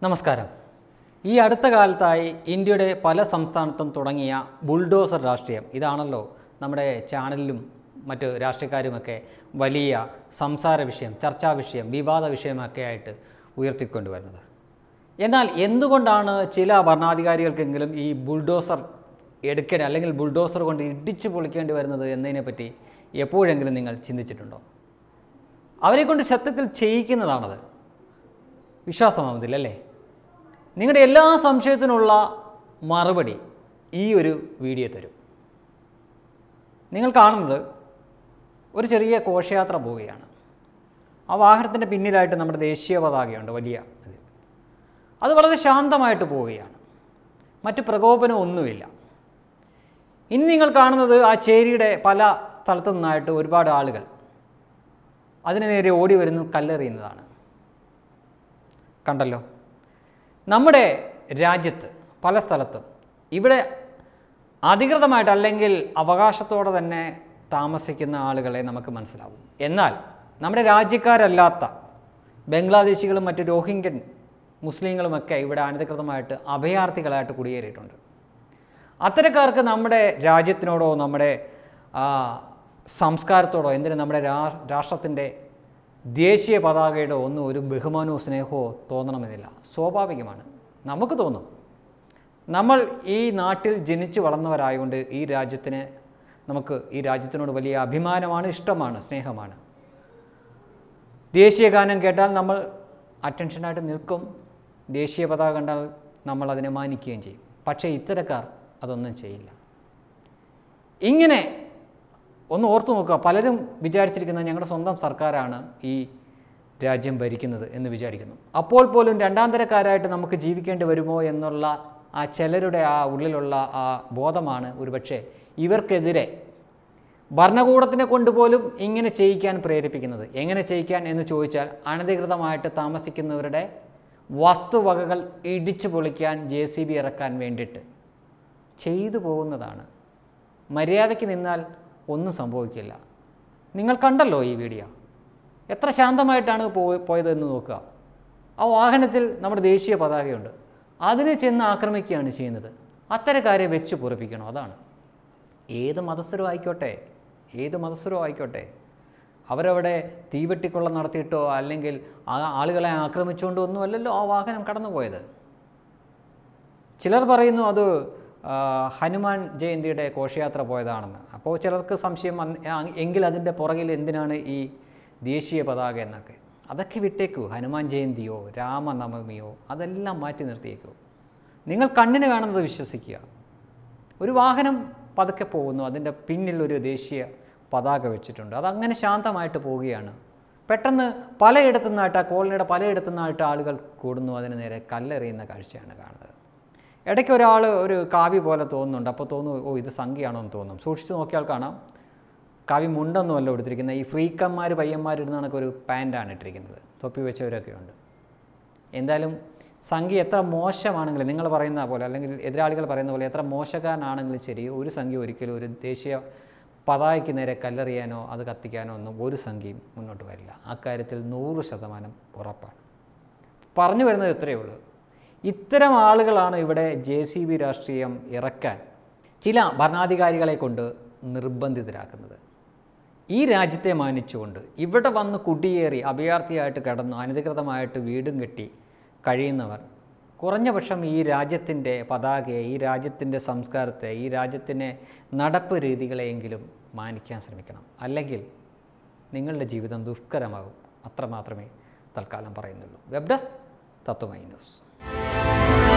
നമസ്കാരം ഈ അടുത്ത കാലത്തായി ഇന്ത്യയുടെ പല സംസ്ഥാനത്തും തുടങ്ങിയ ബുൾഡോസർ രാഷ്ട്രീയം ഇതാണല്ലോ നമ്മുടെ ചാനലിലും മറ്റ് രാഷ്ട്രീയക്കാരുമൊക്കെ വലിയ സംസാര വിഷയം ചർച്ചാ വിഷയം വിവാദ വിഷയമൊക്കെ ആയിട്ട് ഉയർത്തിക്കൊണ്ടുവരുന്നത് എന്നാൽ എന്തുകൊണ്ടാണ് ചില ഭരണാധികാരികൾക്കെങ്കിലും ഈ ബുൾഡോസർ എടുക്കേണ്ടി അല്ലെങ്കിൽ ബുൾഡോസർ കൊണ്ട് ഇടിച്ചു പൊളിക്കേണ്ടി വരുന്നത് എന്നതിനെപ്പറ്റി എപ്പോഴെങ്കിലും നിങ്ങൾ ചിന്തിച്ചിട്ടുണ്ടോ അവരെ കൊണ്ട് സത്യത്തിൽ ചെയ്യിക്കുന്നതാണത് വിശ്വാസമാവുന്നില്ല അല്ലേ നിങ്ങളുടെ എല്ലാ സംശയത്തിനുള്ള മറുപടി ഈ ഒരു വീഡിയോ തരും നിങ്ങൾ കാണുന്നത് ഒരു ചെറിയ ഘോഷയാത്ര പോവുകയാണ് ആ വാഹനത്തിൻ്റെ പിന്നിലായിട്ട് നമ്മുടെ ദേശീയ പതാകയുണ്ട് വലിയ ഇത്. അത് വളരെ ശാന്തമായിട്ട് പോവുകയാണ് മറ്റ് പ്രകോപനം ഒന്നുമില്ല ഇനി നിങ്ങൾ കാണുന്നത് ആ ചേരിയുടെ പല സ്ഥലത്തു നിന്നായിട്ട് ഒരുപാട് ആളുകൾ അതിന് നേരെ ഓടി വരുന്നു കല്ലെറിയുന്നതാണ് കണ്ടല്ലോ നമ്മുടെ രാജ്യത്ത് പല സ്ഥലത്തും ഇവിടെ അധികൃതമായിട്ട് അല്ലെങ്കിൽ അവകാശത്തോടെ തന്നെ താമസിക്കുന്ന ആളുകളെ നമുക്ക് മനസ്സിലാവും എന്നാൽ നമ്മുടെ രാജ്യക്കാരല്ലാത്ത ബംഗ്ലാദേശികളും മറ്റ് രോഹിംഗ്യൻ മുസ്ലിങ്ങളുമൊക്കെ ഇവിടെ അനധികൃതമായിട്ട് അഭയാർത്ഥികളായിട്ട് കുടിയേറിയിട്ടുണ്ട് അത്തരക്കാർക്ക് നമ്മുടെ രാജ്യത്തിനോടോ നമ്മുടെ ആ, സംസ്കാരത്തോടോ എന്തിനും നമ്മുടെ രാ രാഷ്ട്രത്തിൻ്റെ ദേശീയ പതാകയുടെ ഒന്നും ഒരു ബഹുമാനവും സ്നേഹമോ തോന്നണമെന്നില്ല സ്വാഭാവികമാണ് നമുക്ക് തോന്നും നമ്മൾ ഈ നാട്ടിൽ ജനിച്ചു വളർന്നവരായതുകൊണ്ട് ഈ രാജ്യത്തിന് നമുക്ക് ഈ രാജ്യത്തിനോട് വലിയ അഭിമാനമാണ് ഇഷ്ടമാണ് സ്നേഹമാണ് ദേശീയ ഗാനം കേട്ടാൽ നമ്മൾ അറ്റൻഷനായിട്ട് നിൽക്കും ദേശീയ പതാക കണ്ടാൽ നമ്മൾ അതിനെ മാനിക്കുകയും ചെയ്യും പക്ഷേ ഇത്തരക്കാർ അതൊന്നും ചെയ്യില്ല ഇങ്ങനെ ഒന്ന് ഓർത്തു നോക്കുക പലരും വിചാരിച്ചിരിക്കുന്നത് ഞങ്ങളുടെ സ്വന്തം സർക്കാരാണ് ഈ രാജ്യം ഭരിക്കുന്നത് എന്ന് വിചാരിക്കുന്നു അപ്പോൾ പോലും രണ്ടാം തരക്കാരായിട്ട് നമുക്ക് ജീവിക്കേണ്ടി വരുമോ എന്നുള്ള ആ ചിലരുടെ ആ ഉള്ളിലുള്ള ആ ബോധമാണ് ഒരുപക്ഷെ ഇവർക്കെതിരെ ഭരണകൂടത്തിനെ കൊണ്ടുപോലും ഇങ്ങനെ ചെയ്യിക്കാൻ പ്രേരിപ്പിക്കുന്നത് എങ്ങനെ ചെയ്യിക്കാൻ എന്ന് ചോദിച്ചാൽ അനധികൃതമായിട്ട് താമസിക്കുന്നവരുടെ വസ്തുവകകൾ ഇടിച്ചു പൊളിക്കാൻ ജെ സി ബി ഇറക്കാൻ വേണ്ടിയിട്ട് ചെയ്തു പോകുന്നതാണ് മര്യാദയ്ക്ക് നിന്നാൽ ഒന്നും സംഭവിക്കില്ല നിങ്ങൾ കണ്ടല്ലോ ഈ വീഡിയോ എത്ര ശാന്തമായിട്ടാണ് പോയ പോയതെന്ന് നോക്കുക ആ വാഹനത്തിൽ നമ്മുടെ ദേശീയ പതാകയുണ്ട് അതിനെ ചെന്ന് ആക്രമിക്കുകയാണ് ചെയ്യുന്നത് അത്തരക്കാരെ വെച്ച് പൊറിപ്പിക്കണം അതാണ് ഏത് മതസ്ഥരും ആയിക്കോട്ടെ ഏത് മതസ്ഥരും ആയിക്കോട്ടെ അവരവിടെ തീവെട്ടിക്കൊള്ള നടത്തിയിട്ടോ അല്ലെങ്കിൽ ആ ആളുകളെ ആക്രമിച്ചുകൊണ്ടോ ഒന്നുമല്ലല്ലോ ആ വാഹനം കടന്നുപോയത് ചിലർ പറയുന്നു അത് ആ, ഹനുമാൻ ജയന്തിയുടെ ഘോഷയാത്ര പോയതാണെന്ന് അപ്പോൾ ചിലർക്ക് സംശയം വന്ന് ആ, എങ്കിൽ അതിൻ്റെ പുറകിൽ എന്തിനാണ് ഈ ദേശീയ പതാക എന്നൊക്കെ അതൊക്കെ വിട്ടേക്കൂ ഹനുമാൻ ജയന്തിയോ രാമനവമിയോ അതെല്ലാം മാറ്റി നിർത്തിയേക്കൂ നിങ്ങൾ കണ്ണിന് കാണുന്നത് വിശ്വസിക്കുക ഒരു വാഹനം പതുക്കെ പോകുന്നു അതിൻ്റെ പിന്നിൽ ഒരു ദേശീയ പതാക വെച്ചിട്ടുണ്ട് അതങ്ങനെ ശാന്തമായിട്ട് പോവുകയാണ് പെട്ടെന്ന് പലയിടത്തു നിന്നായിട്ട് ആ കോളനിയുടെ പലയിടത്തു നിന്നായിട്ട് ആളുകൾ കൂടുന്നു അതിന് നേരെ കല്ലെറിയുന്ന കാഴ്ചയാണ് കാണുന്നത് ഇടയ്ക്ക് ഒരാൾ ഒരു കാവ്യ പോലെ തോന്നുന്നുണ്ട് അപ്പോൾ തോന്നുന്നു ഓ ഇത് സംഖ്യയാണോ എന്ന് തോന്നും സൂക്ഷിച്ച് നോക്കിയാൽ കാണാം കാവ്യ മുണ്ടൊന്നുമല്ല എടുത്തിരിക്കുന്നത് ഈ ഫ്രീക്കന്മാർ പയ്യന്മാർ ഇടുന്ന കണക്ക് ഒരു പാൻറ്റാണ് ഇട്ടിരിക്കുന്നത് തൊപ്പി വെച്ചവരൊക്കെ ഉണ്ട് എന്തായാലും സംഖ്യ എത്ര മോശമാണെങ്കിലും നിങ്ങൾ പറയുന്ന പോലെ അല്ലെങ്കിൽ എതിരാളികൾ പറയുന്ന പോലെ എത്ര മോശക്കാരനാണെങ്കിലും ശരി ഒരു സംഖ്യ ഒരിക്കലും ഒരു ദേശീയ പതാകയ്ക്ക് നേരെ കല്ലെറിയാനോ അത് കത്തിക്കാനോ ഒന്നും ഒരു സംഖ്യയും മുന്നോട്ട് വരില്ല അക്കാര്യത്തിൽ നൂറ് ശതമാനം ഉറപ്പാണ് പറഞ്ഞു വരുന്നത് ഇത്രയേ ഉള്ളൂ ഇത്തരം ആളുകളാണ് ഇവിടെ ജെ സി ബി രാഷ്ട്രീയം ഇറക്കാൻ ചില ഭരണാധികാരികളെ കൊണ്ട് നിർബന്ധിതരാക്കുന്നത് ഈ രാജ്യത്തെ മാനിച്ചുകൊണ്ട് ഇവിടെ വന്ന് കുടിയേറി അഭയാർത്ഥിയായിട്ട് കിടന്നു അനധികൃതമായിട്ട് വീടും കെട്ടി കഴിയുന്നവർ കുറഞ്ഞ പക്ഷം ഈ രാജ്യത്തിൻ്റെ പതാകയെ ഈ രാജ്യത്തിൻ്റെ സംസ്കാരത്തെ ഈ രാജ്യത്തിൻ്റെ നടപ്പ് രീതികളെയെങ്കിലും മാനിക്കാൻ ശ്രമിക്കണം അല്ലെങ്കിൽ നിങ്ങളുടെ ജീവിതം ദുഷ്കരമാകും അത്രമാത്രമേ തൽക്കാലം പറയുന്നുള്ളൂ വെബ് ഡെസ്ക് തത്വമൈ ന്യൂസ്